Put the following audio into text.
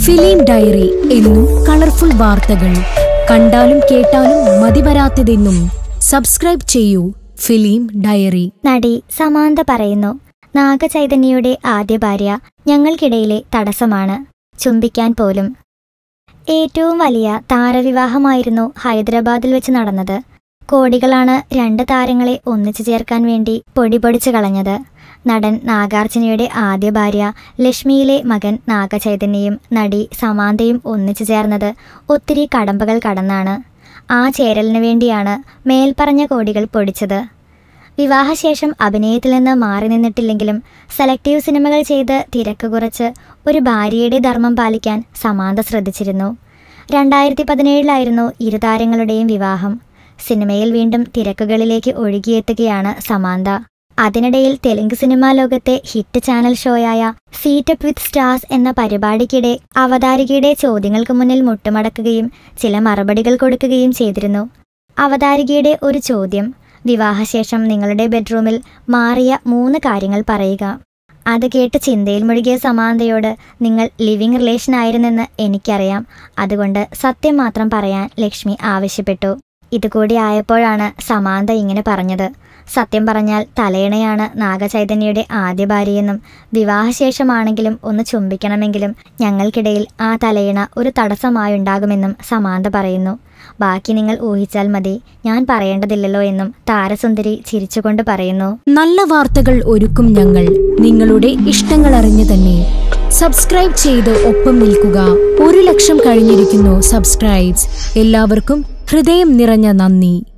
film diary എന്നും colourful വാർത്തകൾ കണ്ടാലും കേട്ടാലും മതിവരാത്തതെന്നും സബ്സ്ക്രൈബ് ചെയ്യൂ ഫിലിം ഡയറി നടി സമാന്ത പറയുന്നു നാഗചൈതന്യയുടെ ആദ്യ ഭാര്യ ഞങ്ങൾക്കിടയിലെ തടസ്സമാണ് ചുംബിക്കാൻ പോലും ഏറ്റവും വലിയ താരവിവാഹമായിരുന്നു ഹൈദരാബാദിൽ വെച്ച് നടന്നത് കോടികളാണ് രണ്ട് താരങ്ങളെ ഒന്നിച്ചു ചേർക്കാൻ വേണ്ടി പൊടിപൊടിച്ചു കളഞ്ഞത് നടൻ നാഗാർജുനയുടെ ആദ്യ ഭാര്യ ലക്ഷ്മിയിലെ മകൻ നാഗചൈതന്യയും നടി സമാന്തയും ഒന്നിച്ചു ചേർന്നത് ഒത്തിരി കടമ്പകൾ കടന്നാണ് ആ ചേരലിനു വേണ്ടിയാണ് മേൽപ്പറഞ്ഞ കോടികൾ പൊടിച്ചത് വിവാഹശേഷം അഭിനയത്തിൽ നിന്ന് മാറി നിന്നിട്ടില്ലെങ്കിലും സെലക്റ്റീവ് സിനിമകൾ ചെയ്ത് തിരക്ക് കുറച്ച് ഒരു ഭാര്യയുടെ ധർമ്മം പാലിക്കാൻ സമാന്ത ശ്രദ്ധിച്ചിരുന്നു രണ്ടായിരത്തി പതിനേഴിലായിരുന്നു ഇരുതാരങ്ങളുടെയും വിവാഹം സിനിമയിൽ വീണ്ടും തിരക്കുകളിലേക്ക് ഒഴുകിയെത്തുകയാണ് സമാന്ത അതിനിടയിൽ തെലുങ്ക് സിനിമാ ലോകത്തെ ഹിറ്റ് ചാനൽ ഷോയായ സീറ്റപ്പ് വിത്ത് സ്റ്റാർസ് എന്ന പരിപാടിക്കിടെ അവതാരികയുടെ ചോദ്യങ്ങൾക്ക് മുന്നിൽ മുട്ടുമടക്കുകയും ചില മറുപടികൾ കൊടുക്കുകയും ചെയ്തിരുന്നു അവതാരികയുടെ ഒരു ചോദ്യം വിവാഹശേഷം നിങ്ങളുടെ ബെഡ്റൂമിൽ മാറിയ മൂന്ന് കാര്യങ്ങൾ പറയുക അത് കേട്ട് ചിന്തയിൽ മുഴുകിയ സമാന്തയോട് നിങ്ങൾ ലിവിംഗ് റിലേഷൻ ആയിരുന്നെന്ന് എനിക്കറിയാം അതുകൊണ്ട് സത്യം മാത്രം പറയാൻ ലക്ഷ്മി ആവശ്യപ്പെട്ടു ഇതുകൂടി ആയപ്പോഴാണ് സമാന്ത ഇങ്ങനെ പറഞ്ഞത് സത്യം പറഞ്ഞാൽ തലയിണയാണ് നാഗചൈതന്യയുടെ ആദ്യ ഭാര്യയെന്നും വിവാഹശേഷമാണെങ്കിലും ഒന്ന് ചുംബിക്കണമെങ്കിലും ഞങ്ങൾക്കിടയിൽ ആ തലയിണ ഒരു തടസ്സമായുണ്ടാകുമെന്നും സമാന്ത പറയുന്നു ബാക്കി നിങ്ങൾ ഊഹിച്ചാൽ മതി ഞാൻ പറയേണ്ടതില്ലല്ലോ എന്നും താരസുന്ദരി ചിരിച്ചുകൊണ്ട് പറയുന്നു നല്ല വാർത്തകൾ ഒരുക്കും ഞങ്ങൾ നിങ്ങളുടെ ഇഷ്ടങ്ങൾ അറിഞ്ഞു തന്നെ സബ്സ്ക്രൈബ് ചെയ്ത് ഒപ്പം നിൽക്കുക ഒരു ലക്ഷം കഴിഞ്ഞിരിക്കുന്നു സബ്സ്ക്രൈബ്സ് എല്ലാവർക്കും ഹൃദയം നിറഞ്ഞ നന്ദി